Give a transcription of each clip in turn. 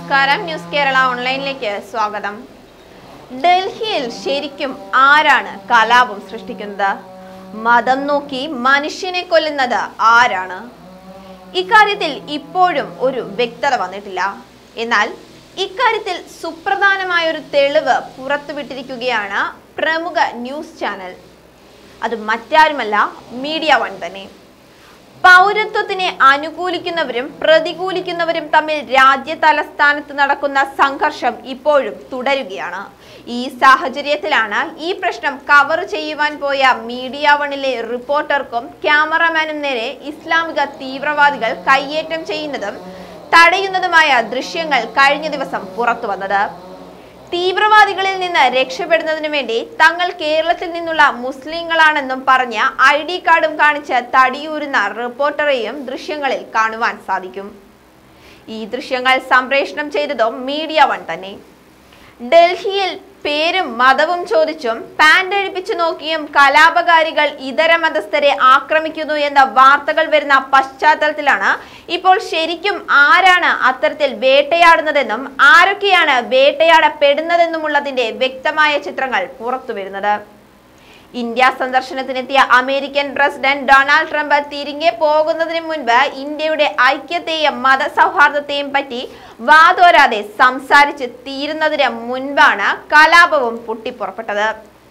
നമസ്കാരം ന്യൂസ് കേരള ഓൺലൈനിലേക്ക് സ്വാഗതം ഡൽഹിയിൽ ശരിക്കും ആരാണ് കലാപം സൃഷ്ടിക്കുന്നത് മതം നോക്കി മനുഷ്യനെ കൊല്ലുന്നത് ആരാണ് ഇക്കാര്യത്തിൽ ഇപ്പോഴും ഒരു വ്യക്തത വന്നിട്ടില്ല എന്നാൽ ഇക്കാര്യത്തിൽ സുപ്രധാനമായ ഒരു തെളിവ് പുറത്തുവിട്ടിരിക്കുകയാണ് പ്രമുഖ ന്യൂസ് ചാനൽ അത് മറ്റാരുമല്ല മീഡിയ വൺ തന്നെ പൗരത്വത്തിനെ അനുകൂലിക്കുന്നവരും പ്രതികൂലിക്കുന്നവരും തമ്മിൽ രാജ്യ തലസ്ഥാനത്ത് നടക്കുന്ന സംഘർഷം ഇപ്പോഴും തുടരുകയാണ് ഈ സാഹചര്യത്തിലാണ് ഈ പ്രശ്നം കവർ ചെയ്യുവാൻ പോയ മീഡിയ വണിലെ റിപ്പോർട്ടർക്കും ക്യാമറമാനും നേരെ ഇസ്ലാമിക തീവ്രവാദികൾ കയ്യേറ്റം ചെയ്യുന്നതും തടയുന്നതുമായ ദൃശ്യങ്ങൾ കഴിഞ്ഞ ദിവസം പുറത്തു വന്നത് തീവ്രവാദികളിൽ നിന്ന് രക്ഷപ്പെടുന്നതിനു വേണ്ടി തങ്ങൾ കേരളത്തിൽ നിന്നുള്ള മുസ്ലിങ്ങളാണെന്നും പറഞ്ഞ ഐ ഡി കാർഡും കാണിച്ച് തടിയൂരുന്ന റിപ്പോർട്ടറെയും ദൃശ്യങ്ങളിൽ കാണുവാൻ സാധിക്കും ഈ ദൃശ്യങ്ങൾ സംപ്രേഷണം ചെയ്തതും മീഡിയ വൺ തന്നെ ഡൽഹിയിൽ പേരും മതവും ചോദിച്ചും പാൻ്റ് അഴിപ്പിച്ചു നോക്കിയും കലാപകാരികൾ ഇതര മതസ്ഥരെ ആക്രമിക്കുന്നു എന്ന വാർത്തകൾ വരുന്ന പശ്ചാത്തലത്തിലാണ് ഇപ്പോൾ ശരിക്കും ആരാണ് അത്തരത്തിൽ വേട്ടയാടുന്നതെന്നും ആരൊക്കെയാണ് വേട്ടയാടപ്പെടുന്നതെന്നുമുള്ളതിന്റെ വ്യക്തമായ ചിത്രങ്ങൾ പുറത്തു വരുന്നത് ഇന്ത്യ സന്ദർശനത്തിനെത്തിയ അമേരിക്കൻ പ്രസിഡന്റ് ഡൊണാൾഡ് ട്രംപ് തിരികെ പോകുന്നതിന് മുൻപ് ഇന്ത്യയുടെ ഐക്യത്തെയും മതസൗഹാർദ്ദത്തെയും പറ്റി വാതോരാതെ സംസാരിച്ച് തീരുന്നതിന് മുൻപാണ് കലാപവും പൊട്ടിപ്പുറപ്പെട്ടത്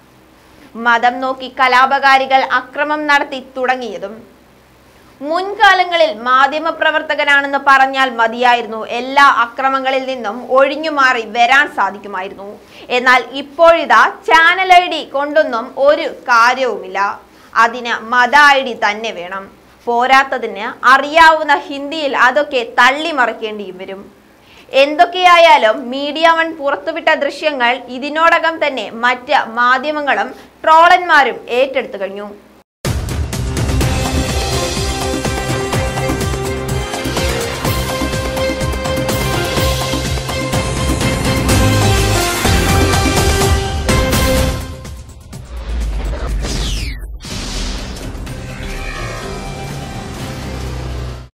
മതം നോക്കി കലാപകാരികൾ അക്രമം നടത്തി തുടങ്ങിയതും മുൻകാലങ്ങളിൽ മാധ്യമപ്രവർത്തകനാണെന്ന് പറഞ്ഞാൽ മതിയായിരുന്നു എല്ലാ അക്രമങ്ങളിൽ നിന്നും ഒഴിഞ്ഞുമാറി വരാൻ സാധിക്കുമായിരുന്നു എന്നാൽ ഇപ്പോഴിതാ ചാനൽ ഐ ഡി കൊണ്ടൊന്നും ഒരു കാര്യവുമില്ല അതിന് മത ഐ ഡി തന്നെ വേണം പോരാത്തതിന് അറിയാവുന്ന ഹിന്ദിയിൽ അതൊക്കെ തള്ളിമറിക്കേണ്ടിയും വരും എന്തൊക്കെയായാലും മീഡിയ വൺ പുറത്തുവിട്ട ദൃശ്യങ്ങൾ ഇതിനോടകം തന്നെ മറ്റ് മാധ്യമങ്ങളും ട്രോളന്മാരും ഏറ്റെടുത്തു കഴിഞ്ഞു